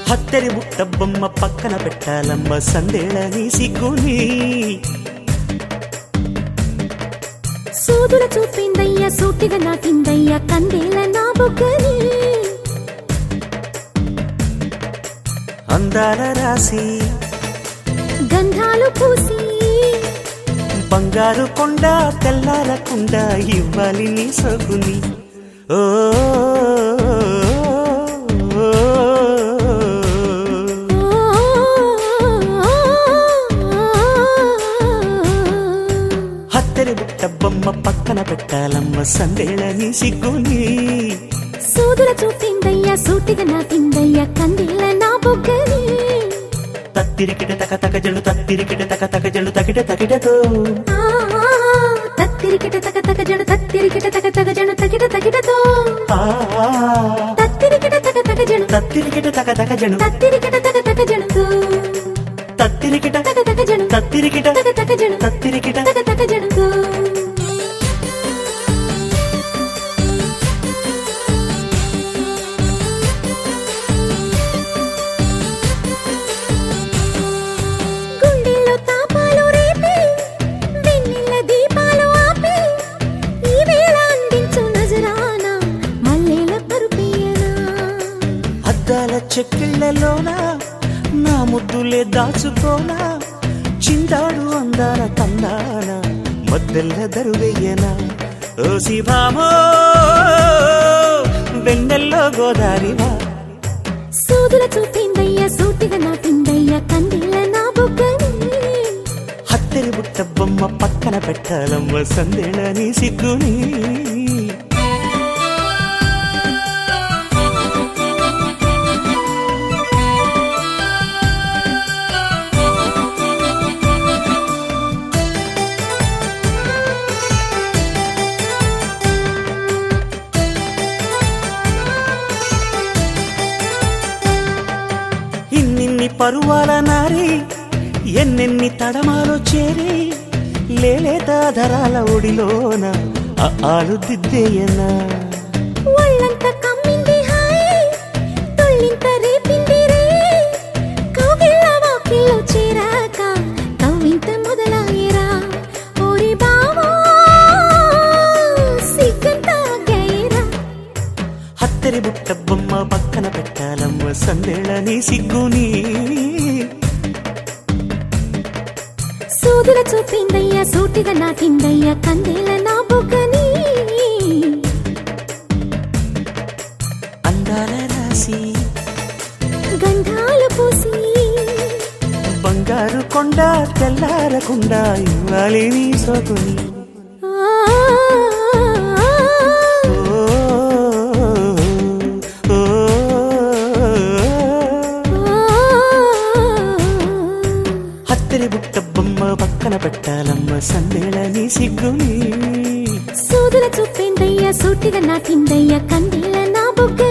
హత్తెరి బుట్ట బొమ్మ పక్కన పెట్టాలమ్మ సందేళని సిగ్గుని సూదుల చూపిందయ్య సూటిగా నాటిందయ్య కందేల నా బొగ్గని అందాల రాసి గంధాలు పూసి బంగారు కొండ తెల్లారకుండ ఇవ్వాలి నీ సగుని ఓ హత్తెరి బుట్ట బొమ్మ పక్కన పెట్టాలమ్మ సందేళని సిగ్గుని సూదుల చూపిందయ్య సూటిగా నాటిందయ్య కందేల నా బొగ్గని తత్తిరికిట తక తక జడు తత్తిరికిట తక తక జడు తకిట తకిటతో ఆ, తత్తిరికిట తక తక జడు తత్తిరికిట తక తక జడు తకిట తకిటతో ఆ, తత్తిరికిట తక తక జడు తత్తిరికిట తక తక జడు తత్తిరికిట తక తక జడుతో తత్తిరికిట తక తక జడు తత్తిరికిట తక తక జడు తత్తిరికిట తక తక జడుతో గుండెల్లో తాపాలు రేపి వెన్నెల దీపాలు ఆపి ఈ వేళ అందించు నజరానా మల్లెల పరుపియనా అద్దాల చెక్కిళ్ళలోన నా ముద్దులే దాచుకోనా చిందాడు అందాల తందాన మద్దెల్ల దరువెయ్యనా ఓ శివామో వెన్నెల్లో గోదారివా సూదుల చూపిందయ్య సూటిగా నాటిందయ్య కందిల నా బొగ్గని హత్తెరి బుట్ట బొమ్మ పక్కన పెట్టాలమ్మ సందేళని సిగ్గుని ఇన్నిన్ని పరువాల నారి ఎన్నెన్ని తడమాలో చేరి లేలేత ధరాల ఒడిలోన ఆ ఆలు దిద్దేయనా ఒళ్ళంత కమ్మింది హాయ్ తొళ్ళింత రేపింది రే కౌగిళ్ళ వాకిల్లో చేరాక కవ్వింత మొదలాయరా ఓరి బావా సిగ్గంతా గైరా హత్తెరి బుట్ట బొమ్మ పక్కన పెట్టాలమ్మ సందేళని సిగ్గుని సూదుల చూపిందయ్య సూటిగా నాటిందయ్య కందేల నా బొగ్గని అందాల రాసి గంధాలు పూసి బంగారు కొండ తెల్లారకుండా ఇవ్వాలి నీ సోకుని ఆ, ఓ, ఓ, హత్తెరి బుట్ట బొమ్మ పక్కన పెట్టాలమ్మ సందేళని సిగ్గుని సూదుల చూపిందయ్య సూటిగా నాటిందయ్య కందేల నా బొగ్గ